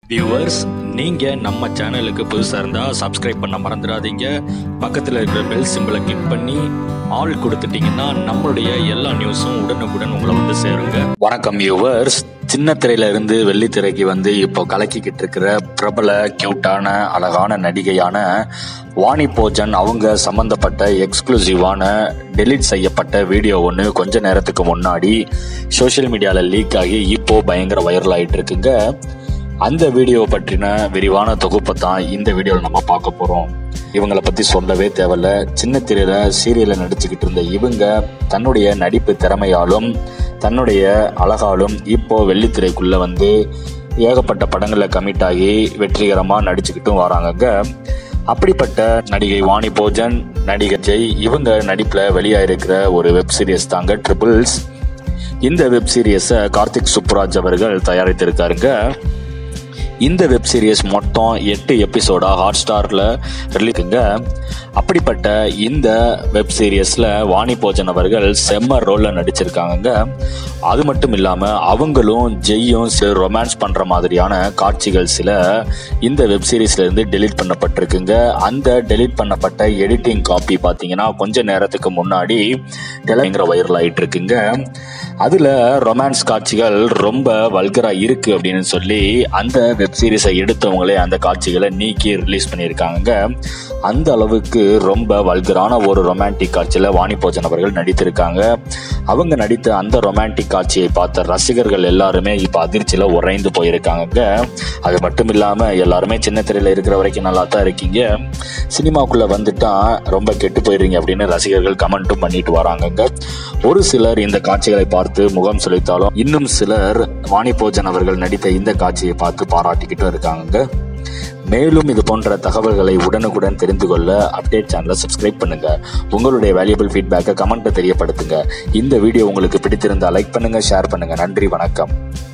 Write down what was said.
viewers நீங்க நம்ம சேனலுக்கு புதுசா இருந்தா சப்ஸ்கிரைப் பண்ண மறந்துடாதீங்க பக்கத்துல இருக்கிற பெல் சிம்பிளை கிளிக் பண்ணி ஆல் கொடுத்துட்டீங்கன்னா நம்மளுடைய எல்லா நியூஸும் உடனுக்குடன் உங்களை வந்து சேருங்க வணக்கம் வியூவர்ஸ் சின்ன திரையில இருந்து வெள்ளித்திரைக்கு வந்து இப்போ கலக்கிக்கிட்டு இருக்கிற பிரபல கியூட்டான அழகான நடிகையான வாணி போஜன் அவங்க சம்பந்தப்பட்ட எக்ஸ்க்ளூசிவான டெலீட் செய்யப்பட்ட வீடியோ ஒன்று கொஞ்ச நேரத்துக்கு முன்னாடி சோஷியல் மீடியாவில் லீக் ஆகி இப்போ பயங்கர வைரல் ஆயிட்டு இருக்குங்க அந்த வீடியோ பற்றின விரிவான தொகுப்பை தான் இந்த வீடியோவில் நம்ம பார்க்க போகிறோம் இவங்களை பற்றி சொல்லவே தேவையில்ல சின்ன திரையில சீரியலில் நடிச்சுக்கிட்டு இருந்த இவங்க தன்னுடைய நடிப்பு திறமையாலும் தன்னுடைய அழகாலும் இப்போ வெள்ளித்திரைக்குள்ள வந்து ஏகப்பட்ட படங்களில் கமிட் ஆகி வெற்றிகரமாக நடிச்சுக்கிட்டும் வராங்கங்க அப்படிப்பட்ட நடிகை வாணி போஜன் நடிகர் ஜெய் இவங்க நடிப்பில் வெளியாயிருக்கிற ஒரு வெப் சீரிஸ் தாங்க ட்ரிபிள்ஸ் இந்த வெப் சீரியஸை கார்த்திக் சுப்புராஜ் அவர்கள் தயாரித்திருக்காருங்க இந்த வெப் சீரிஸ் மொத்தம் எட்டு எபிசோடா ஹாட் ஸ்டார்ல ரிலீஸுங்க அப்படிப்பட்ட இந்த வெப் சீரியஸ்ல வாணி போஜன் அவர்கள் செம்ம ரோல்ல நடிச்சிருக்காங்க அது மட்டும் இல்லாம அவங்களும் ஜெய்யும் ரொமான்ஸ் பண்ற மாதிரியான காட்சிகள் சில இந்த வெப் சீரிஸ்ல இருந்து டெலீட் பண்ணப்பட்டிருக்குங்க அந்த டெலீட் பண்ணப்பட்ட எடிட்டிங் காப்பி பாத்தீங்கன்னா கொஞ்ச நேரத்துக்கு முன்னாடி பயங்கர வைரல் ஆயிட்டு இருக்குங்க அதுல ரொமான்ஸ் காட்சிகள் ரொம்ப வல்கரா இருக்கு அப்படின்னு சொல்லி அந்த வெப் சீரிஸை எடுத்தவங்களே அந்த காட்சிகளை நீக்கி ரிலீஸ் பண்ணியிருக்காங்க அந்த அளவுக்கு ரொம்ப வல்கரான ஒரு ரொமான்டிக் காட்சியில வாணி போஜன் அவர்கள் நடித்திருக்காங்க அவங்க நடித்த அந்த ரொமான்டிக் காட்சியை பார்த்த ரசிகர்கள் எல்லாருமே இப்ப அதிர்ச்சியில உறைந்து போயிருக்காங்க அது மட்டும் இல்லாம எல்லாருமே சின்ன திரையில இருக்கிற வரைக்கும் நல்லா தான் இருக்கீங்க சினிமாக்குள்ள வந்துட்டா ரொம்ப கெட்டு போயிருங்க அப்படின்னு ரசிகர்கள் கமெண்ட்டும் பண்ணிட்டு வராங்கங்க ஒரு சிலர் இந்த காட்சிகளை பார்த்து முகம் சுளித்தாலும் இன்னும் சிலர் வாணி போஜன் அவர்கள் நடித்த இந்த காட்சியை பார்த்து பாராட்டிக்கிட்டும் இருக்காங்க மேலும் இது போன்ற தகவல்களை உடனுக்குடன் தெரிந்து கொள்ள அப்டேட் சேனலை சப்ஸ்கிரைப் பண்ணுங்க உங்களுடைய வேல்யூபிள் ஃபீட்பேக்கை கமெண்ட்டை தெரியப்படுத்துங்க இந்த வீடியோ உங்களுக்கு பிடித்திருந்தா லைக் பண்ணுங்க ஷேர் பண்ணுங்க நன்றி வணக்கம்